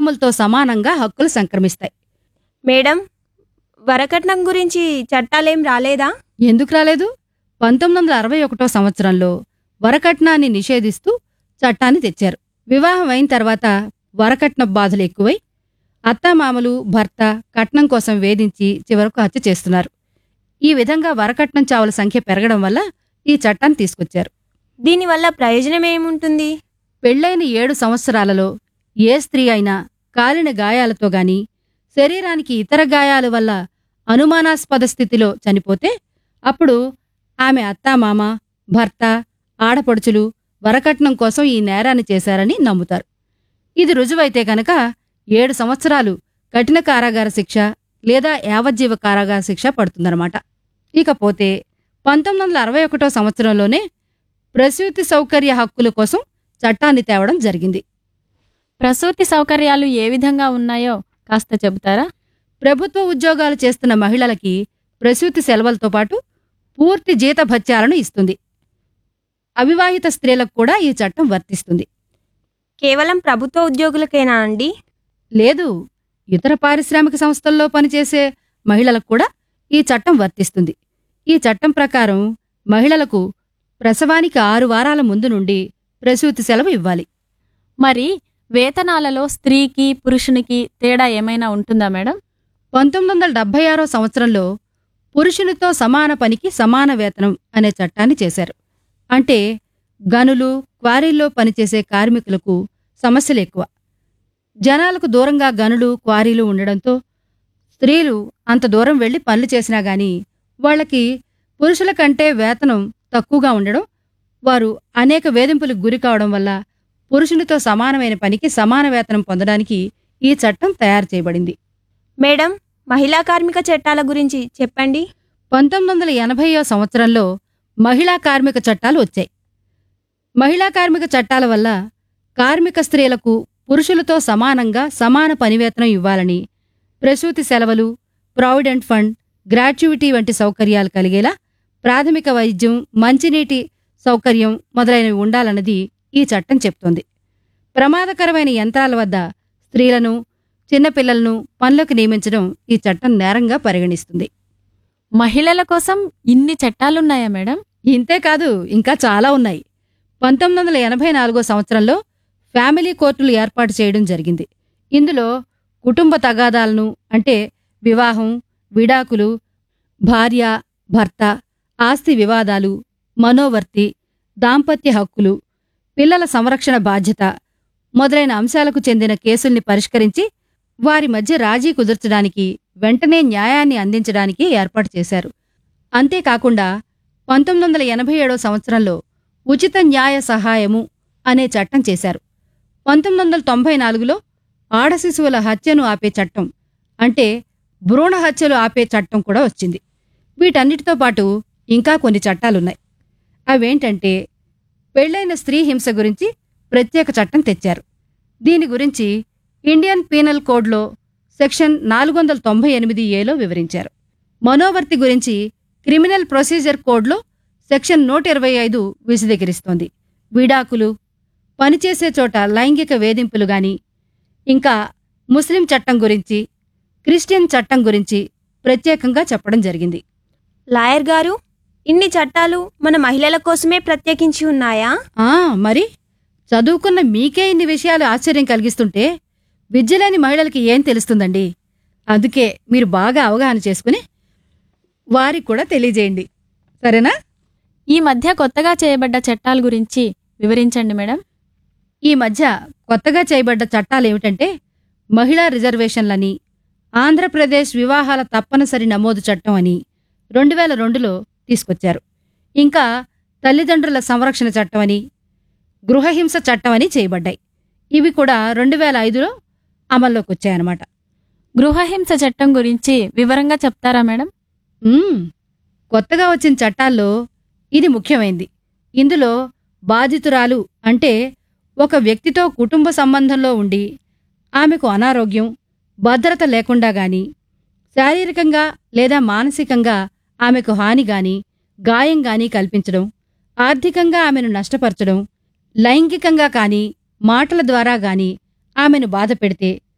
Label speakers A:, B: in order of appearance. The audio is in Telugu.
A: అన్నదమ్ములతో సమానంగా హక్కులు సంక్రమిస్తాయి
B: మేడం వరకట్నం గురించి చట్టాలేం రాలేదా
A: ఎందుకు రాలేదు పంతొమ్మిది వందల అరవై ఒకటో సంవత్సరంలో వరకట్నాన్ని నిషేధిస్తూ చట్టాన్ని తెచ్చారు వివాహం అయిన తర్వాత వరకట్న బాధలు ఎక్కువై అత్తామామలు భర్త కట్నం కోసం వేధించి చివరకు హత్య చేస్తున్నారు ఈ విధంగా వరకట్నం చావుల సంఖ్య పెరగడం వల్ల ఈ చట్టాన్ని తీసుకొచ్చారు
B: దీనివల్ల ప్రయోజనం ఏముంటుంది
A: పెళ్లైన ఏడు సంవత్సరాలలో ఏ స్త్రీ అయినా కాలిన గాయాలతో గాని శరీరానికి ఇతర గాయాల వల్ల అనుమానాస్పద స్థితిలో చనిపోతే అప్పుడు ఆమె అత్తామామ భర్త ఆడపడుచులు వరకట్నం కోసం ఈ నేరాన్ని చేశారని నమ్ముతారు ఇది రుజువైతే కనుక ఏడు సంవత్సరాలు కఠిన కారాగార శిక్ష లేదా యావజ్జీవ కారాగార శిక్ష పడుతుందన్నమాట ఇకపోతే పంతొమ్మిది వందల అరవై ఒకటో సంవత్సరంలోనే ప్రసూతి సౌకర్య హక్కుల కోసం చట్టాన్ని తేవడం జరిగింది
C: ప్రసూతి సౌకర్యాలు ఏ విధంగా ఉన్నాయో కాస్త చెబుతారా
A: ప్రభుత్వ ఉద్యోగాలు చేస్తున్న మహిళలకి ప్రసూతి సెలవులతో పాటు పూర్తి జీతభత్యాలను ఇస్తుంది అవివాహిత స్త్రీలకు కూడా ఈ చట్టం వర్తిస్తుంది
B: కేవలం ప్రభుత్వ ఉద్యోగులకేనా అండి
A: లేదు ఇతర పారిశ్రామిక సంస్థల్లో పనిచేసే మహిళలకు కూడా ఈ చట్టం వర్తిస్తుంది ఈ చట్టం ప్రకారం మహిళలకు ప్రసవానికి ఆరు వారాల ముందు నుండి ప్రసూతి సెలవు ఇవ్వాలి
C: మరి వేతనాలలో స్త్రీకి పురుషునికి తేడా ఏమైనా ఉంటుందా మేడం
A: పంతొమ్మిది వందల డెబ్బై ఆరో సంవత్సరంలో పురుషునితో సమాన పనికి సమాన వేతనం అనే చట్టాన్ని చేశారు అంటే గనులు క్వారీల్లో పనిచేసే కార్మికులకు సమస్యలు ఎక్కువ జనాలకు దూరంగా గనులు క్వారీలు ఉండడంతో స్త్రీలు అంత దూరం వెళ్లి పనులు చేసినా గాని వాళ్ళకి పురుషుల కంటే వేతనం తక్కువగా ఉండడం వారు అనేక వేధింపులకు గురి కావడం వల్ల పురుషునితో సమానమైన పనికి సమాన వేతనం పొందడానికి ఈ చట్టం తయారు చేయబడింది
B: మేడం మహిళా కార్మిక చట్టాల గురించి చెప్పండి
A: పంతొమ్మిది వందల ఎనభైయో సంవత్సరంలో మహిళా కార్మిక చట్టాలు వచ్చాయి మహిళా కార్మిక చట్టాల వల్ల కార్మిక స్త్రీలకు పురుషులతో సమానంగా సమాన పనివేతనం ఇవ్వాలని ప్రసూతి సెలవులు ప్రావిడెంట్ ఫండ్ గ్రాట్యుయిటీ వంటి సౌకర్యాలు కలిగేలా ప్రాథమిక వైద్యం మంచినీటి సౌకర్యం మొదలైనవి ఉండాలన్నది ఈ చట్టం చెప్తోంది ప్రమాదకరమైన యంత్రాల వద్ద స్త్రీలను చిన్నపిల్లలను పనులకు నియమించడం ఈ చట్టం నేరంగా పరిగణిస్తుంది
C: మహిళల కోసం ఇన్ని చట్టాలున్నాయా మేడం
A: ఇంతే కాదు ఇంకా చాలా ఉన్నాయి పంతొమ్మిది వందల ఎనభై నాలుగో సంవత్సరంలో ఫ్యామిలీ కోర్టులు ఏర్పాటు చేయడం జరిగింది ఇందులో కుటుంబ తగాదాలను అంటే వివాహం విడాకులు భార్య భర్త ఆస్తి వివాదాలు మనోవర్తి దాంపత్య హక్కులు పిల్లల సంరక్షణ బాధ్యత మొదలైన అంశాలకు చెందిన కేసుల్ని పరిష్కరించి వారి మధ్య రాజీ కుదుర్చడానికి వెంటనే న్యాయాన్ని అందించడానికి ఏర్పాటు చేశారు అంతేకాకుండా పంతొమ్మిది వందల ఎనభై ఏడో సంవత్సరంలో ఉచిత న్యాయ సహాయము అనే చట్టం చేశారు పంతొమ్మిది వందల తొంభై నాలుగులో ఆడ శిశువుల హత్యను ఆపే చట్టం అంటే భ్రూణ హత్యలు ఆపే చట్టం కూడా వచ్చింది వీటన్నిటితో పాటు ఇంకా కొన్ని చట్టాలున్నాయి అవేంటంటే పెళ్లైన స్త్రీ హింస గురించి ప్రత్యేక చట్టం తెచ్చారు దీని గురించి ఇండియన్ పీనల్ కోడ్లో సెక్షన్ నాలుగు వందల తొంభై ఎనిమిది ఏలో వివరించారు మనోవర్తి గురించి క్రిమినల్ ప్రొసీజర్ కోడ్లో సెక్షన్ నూట ఇరవై ఐదు విశదీకరిస్తోంది విడాకులు పనిచేసే చోట లైంగిక వేధింపులు గాని ఇంకా ముస్లిం చట్టం గురించి క్రిస్టియన్ చట్టం గురించి ప్రత్యేకంగా చెప్పడం జరిగింది
B: లాయర్ గారు ఇన్ని చట్టాలు మన మహిళల కోసమే ప్రత్యేకించి ఉన్నాయా
A: ఆ మరి చదువుకున్న మీకే ఇన్ని విషయాలు ఆశ్చర్యం కలిగిస్తుంటే విద్యలేని మహిళలకి ఏం తెలుస్తుందండి అందుకే మీరు బాగా అవగాహన చేసుకుని వారికి కూడా తెలియజేయండి సరేనా
C: ఈ మధ్య కొత్తగా చేయబడ్డ చట్టాల గురించి వివరించండి మేడం
A: ఈ మధ్య కొత్తగా చేయబడ్డ చట్టాలేమిటంటే మహిళా రిజర్వేషన్లని ఆంధ్రప్రదేశ్ వివాహాల తప్పనిసరి నమోదు చట్టం అని రెండు వేల రెండులో తీసుకొచ్చారు ఇంకా తల్లిదండ్రుల సంరక్షణ చట్టం అని గృహహింస చట్టం అని చేయబడ్డాయి ఇవి కూడా రెండు వేల ఐదులో అమల్లోకి వచ్చాయన్నమాట
C: గృహహింస చట్టం గురించి వివరంగా చెప్తారా మేడం
A: మ్మ్. కొత్తగా వచ్చిన చట్టాల్లో ఇది ముఖ్యమైంది ఇందులో బాధితురాలు అంటే ఒక వ్యక్తితో కుటుంబ సంబంధంలో ఉండి ఆమెకు అనారోగ్యం భద్రత లేకుండా గాని శారీరకంగా లేదా మానసికంగా ఆమెకు హాని గాని గాయం గాని కల్పించడం ఆర్థికంగా ఆమెను నష్టపరచడం లైంగికంగా కాని మాటల ద్వారా గాని ఆమెను బాధ పెడితే